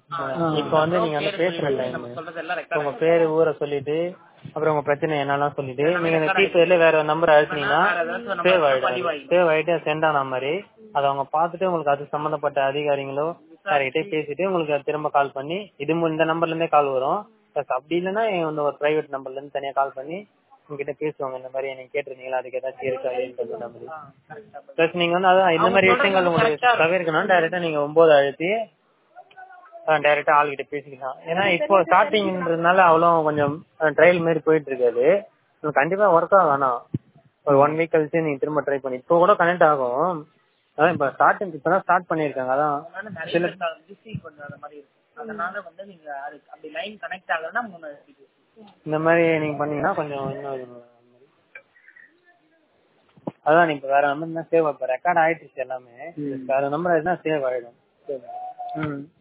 இப்போ வந்து நீங்க வந்து பேசுற டைம் நம்ம சொல்றது எல்லாம் உங்க ரெக்கார்ட் பேரு ஊரை சொல்லிட்டு அப்புறம் உங்க பிரச்சனை என்னெல்லாம் சொல்லிட்டு நீங்க இந்த கீபேர்ல வேற ஒரு நம்பர் அழுத்தினீங்கன்னா சேவ் ஆயிடும் சேவ் ஆயிட்டு சென்ட் ஆன மாதிரி அதை அவங்க பார்த்துட்டு உங்களுக்கு அது சம்பந்தப்பட்ட அதிகாரிகளோ யார்கிட்ட பேசிட்டு உங்களுக்கு அது திரும்ப கால் பண்ணி இது மு- இந்த நம்பர்ல இருந்தே கால் வரும் பிளஸ் அப்படி இல்லைன்னா இந்த ஒரு பிரைவேட் நம்பர்ல இருந்து தனியா கால் பண்ணி உங்ககிட்ட பேசுவாங்க இந்த மாதிரி நீங்க கேட்டிருந்தீங்களா அதுக்கு ஏதாச்சும் இருக்கா அப்படின்றது மாதிரி பிளஸ் நீங்க வந்து அதான் இந்த மாதிரி விஷயங்கள் உங்களுக்கு தவிர்க்கணும் டைரக்டா நீங்க ஒன்பது அழுத்தி டைரக்டா ஆள்கிட்ட பேசிக்கலாம் ஏன்னா இப்போ ஸ்டார்டிங்ன்றதுனால அவ்வளவு கொஞ்சம் ட்ரையல் மாதிரி போயிட்டு இருக்காது உங்களுக்கு கண்டிப்பா ஒர்க் ஆகும் ஆனா ஒரு ஒன் வீக் கழிச்சு நீங்க திரும்ப ட்ரை பண்ணி இப்போ கூட கனெக்ட் ஆகும் அதான் இப்ப ஸ்டார்டிங் இப்பதான் ஸ்டார்ட் பண்ணிருக்காங்க அதான் அதனால நிறைய பேருக்கு பிஸி கொஞ்சம் அந்த மாதிரி இருக்கு அதனால வந்து நீங்க அது அப்படி லைன் கனெக்ட் ஆகலன்னா மூணு அழுத்திட்டு இந்த மாதிரி நீங்க பண்ணீங்கன்னா கொஞ்சம் இன்னும் இது அந்த மாதிரி. அதான் இப்ப வேற நம்பர் தான் சேவ் இப்ப ரெக்கார்ட் ஆயிடுச்சு எல்லாமே வேற நம்பர் ஆயிடுச்சுன்னா சேவ் ஆயிடும் ம்